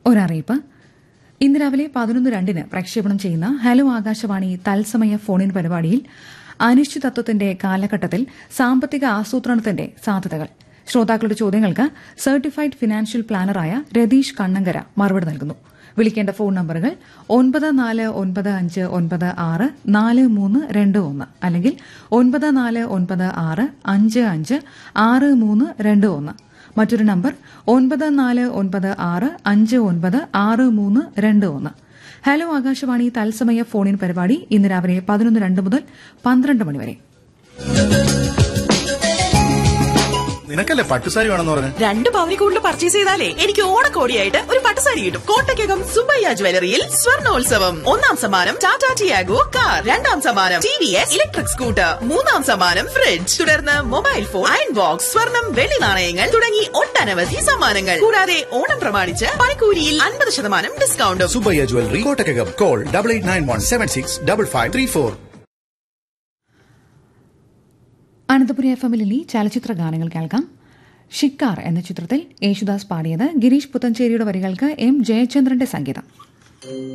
ഒരറിയിപ്പ് ഇന്ന് രാവിലെ പതിനൊന്ന് രണ്ടിന് പ്രക്ഷേപണം ചെയ്യുന്ന ഹലോ ആകാശവാണി തത്സമയ ഫോണിൻ പരിപാടിയിൽ അനിശ്ചിതത്വത്തിന്റെ കാലഘട്ടത്തിൽ സാമ്പത്തിക ആസൂത്രണത്തിന്റെ സാധ്യതകൾ ശ്രോതാക്കളുടെ ചോദ്യങ്ങൾക്ക് സർട്ടിഫൈഡ് ഫിനാൻഷ്യൽ പ്ലാനറായ രതീഷ് കണ്ണങ്കര മറുപടി നൽകുന്നു വിളിക്കേണ്ട ഫോൺ നമ്പറുകൾ ഒൻപത് നാല് ഒൻപത് അഞ്ച് ഒൻപത് ആറ് നാല് മൂന്ന് രണ്ട് ഒന്ന് അല്ലെങ്കിൽ ഒൻപത് നാല് ഒൻപത് ആറ് അഞ്ച് അഞ്ച് ആറ് മൂന്ന് രണ്ട് ഒന്ന് മറ്റൊരു നമ്പർ ഒൻപത് നാല് ഒൻപത് ആറ് അഞ്ച് ഒൻപത് ആറ് മൂന്ന് രണ്ട് ഒന്ന് ഹലോ ആകാശവാണി തത്സമയ ഫോണിൻ പരിപാടി ഇന്ന് രാവിലെ പതിനൊന്ന് രണ്ട് മുതൽ പന്ത്രണ്ട് മണിവരെ നിനക്കല്ലേ പട്ടുസാരി വേണമെന്ന് പറഞ്ഞു രണ്ട് പവനി കൂടുതൽ പർച്ചേസ് ചെയ്താലേ എനിക്ക് ഓണക്കോടിയായിട്ട് ഒരു പട്ടുസാരി കിട്ടും കോട്ടയ്ക്കകം സുബയ്യ ജ്വല്ലറിയിൽ സ്വർണോത്സവം ഒന്നാം സമ്മാനം ടാറ്റ ടിയാഗോ കാർ രണ്ടാം സമ്മാനം T V S electric scooter മൂന്നാം സമ്മാനം ഫ്രിഡ്ജ് തുടർന്ന് മൊബൈൽ ഫോൺ അയൺ ബോക്സ് സ്വർണം വെള്ളി നാണയങ്ങൾ തുടങ്ങി ഒട്ടനവധി സമ്മാനങ്ങൾ കൂടാതെ ഓണം പ്രമാണിച്ച് പണിക്കൂലിയിൽ അൻപത് ശതമാനം ഡിസ്കൗണ്ടും Subbaiah jewellery Kottakkakam call double eight nine one seven six double five three four Ananthapuri F എമ്മിൽ ഇനി ചലച്ചിത്ര ഗാനങ്ങൾ കേൾക്കാം ഷിക്കാർ എന്ന ചിത്രത്തിൽ യേശുദാസ് പാടിയത് ഗിരീഷ് പുത്തഞ്ചേരിയുടെ വരികൾക്ക് എം ജയചന്ദ്രന്റെ സംഗീതം